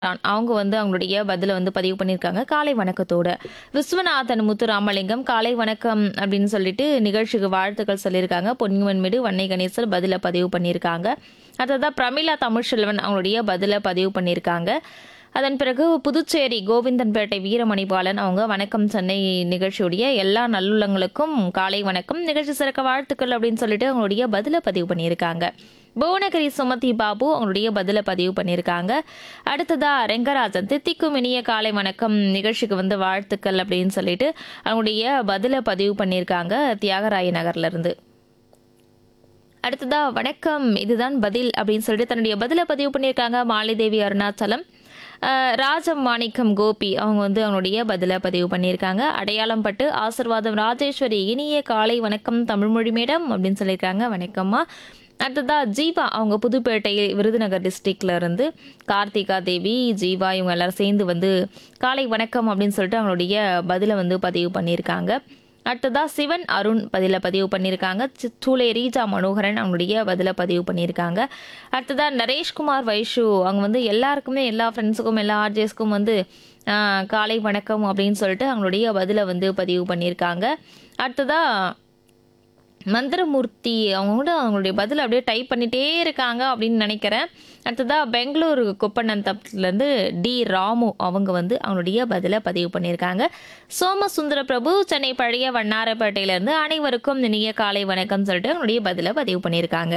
on- அவங்க வந்து அவங்களுடைய பதில வந்து பதிவு பண்ணியிருக்காங்க காலை வணக்கத்தோட விஸ்வநாதன் முத்துராமலிங்கம் காலை வணக்கம் அப்படின்னு சொல்லிட்டு நிகழ்ச்சிக்கு வாழ்த்துக்கள் சொல்லியிருக்காங்க பொன்னியவன் மீது வன்னை கணேசர் பதில பதிவு பண்ணியிருக்காங்க அடுத்ததா பிரமிளா தமிழ்செல்வன் அவங்களுடைய பதில பதிவு பண்ணியிருக்காங்க அதன் பிறகு புதுச்சேரி கோவிந்தன்பேட்டை வீரமணி பாலன் அவங்க வணக்கம் சென்னை நிகழ்ச்சியுடைய எல்லா நல்லுள்ளங்களுக்கும் காலை வணக்கம் நிகழ்ச்சி சிறக்க வாழ்த்துக்கள் அப்படின்னு சொல்லிட்டு அவங்களுடைய பதில பதிவு பண்ணியிருக்காங்க புவனகிரி சுமதி பாபு அவங்களுடைய பதில பதிவு பண்ணியிருக்காங்க அடுத்ததா ரெங்கராஜன் தித்திக்கும் இனிய காலை வணக்கம் நிகழ்ச்சிக்கு வந்து வாழ்த்துக்கள் அப்படின்னு சொல்லிட்டு அவங்களுடைய பதில பதிவு பண்ணியிருக்காங்க தியாகராய நகர்ல இருந்து அடுத்ததா வணக்கம் இதுதான் பதில் அப்படின்னு சொல்லிட்டு தன்னுடைய பதில பதிவு பண்ணியிருக்காங்க மாலிதேவி அருணாச்சலம் அஹ், ராஜம் மாணிக்கம் கோபி அவங்க வந்து அவங்களுடைய பதில பதிவு பண்ணியிருக்காங்க அடையாளம் பட்டு ஆசிர்வாதம் ராஜேஸ்வரி இனிய காலை வணக்கம் தமிழ்மொழி மேடம் அப்படின்னு சொல்லியிருக்காங்க வணக்கம்மா அடுத்ததா ஜீவா அவங்க புதுப்பேட்டை விருதுநகர் டிஸ்ட்ரிக்ட்ல இருந்து கார்த்திகா தேவி ஜீவா இவங்க எல்லாரும் சேர்ந்து வந்து காலை வணக்கம் அப்படின்னு சொல்லிட்டு அவங்களுடைய பதில வந்து பதிவு பண்ணியிருக்காங்க அடுத்ததா சிவன் அருண் பதில பதிவு பண்ணியிருக்காங்க சி- சூளை ரீஜா மனோகரன் அவங்களுடைய பதில பதிவு பண்ணியிருக்காங்க அடுத்ததா நரேஷ்குமார் வைஷு அவங்க வந்து எல்லாருக்குமே எல்லா ஃப்ரெண்ட்ஸுக்கும் எல்லா ஆர்ஜேஸ்க்கும் வந்து ஆஹ், காலை வணக்கம் அப்படின்னு சொல்லிட்டு அவங்களுடைய பதில வந்து பதிவு பண்ணியிருக்காங்க அடுத்ததா மந்திரமூர்த்தி அவங்க கூட அவங்களுடைய பதில் அப்படியே டைப் பண்ணிட்டே இருக்காங்க அப்படின்னு நினைக்கிறேன் அடுத்ததா பெங்களூரு குப்பநந்தத்துலேருந்து டி ராமு அவங்க வந்து அவங்களுடைய பதிலை பதிவு பண்ணியிருக்காங்க சோமசுந்தர பிரபு சென்னை பழைய வண்ணாரப்பேட்டையிலேருந்து அனைவருக்கும் இனிய காலை வணக்கம் சொல்லிட்டு அவங்களுடைய பதிலை பதிவு பண்ணியிருக்காங்க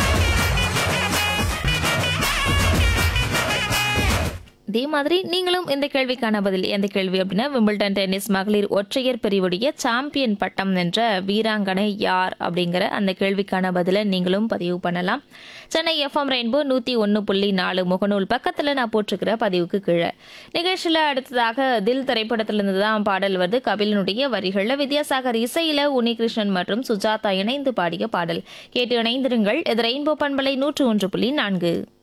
இதே மாதிரி நீங்களும் இந்த கேள்விக்கான பதில் எந்த கேள்வி அப்படின்னா விம்பிள்டன் டென்னிஸ் மகளிர் ஒற்றையர் பிரிவுடைய சாம்பியன் பட்டம் என்ற வீராங்கனை யார் அப்படிங்கிற அந்த கேள்விக்கான பதிலை நீங்களும் பதிவு பண்ணலாம் சென்னை எஃப்எம் ரெயின்போ நூற்றி ஒன்று புள்ளி நாலு முகநூல் பக்கத்தில் நான் போட்டிருக்கிற பதிவுக்கு கீழே நிகழ்ச்சியில் அடுத்ததாக தில் திரைப்படத்திலிருந்து தான் பாடல் வருது கபிலனுடைய வரிகளில் வித்யாசாகர் இசையில உன்னிகிருஷ்ணன் மற்றும் சுஜாதா இணைந்து பாடிய பாடல் கேட்டு இணைந்திருங்கள் இது ரெயின்போ பண்பலை நூற்று ஒன்று புள்ளி நான்கு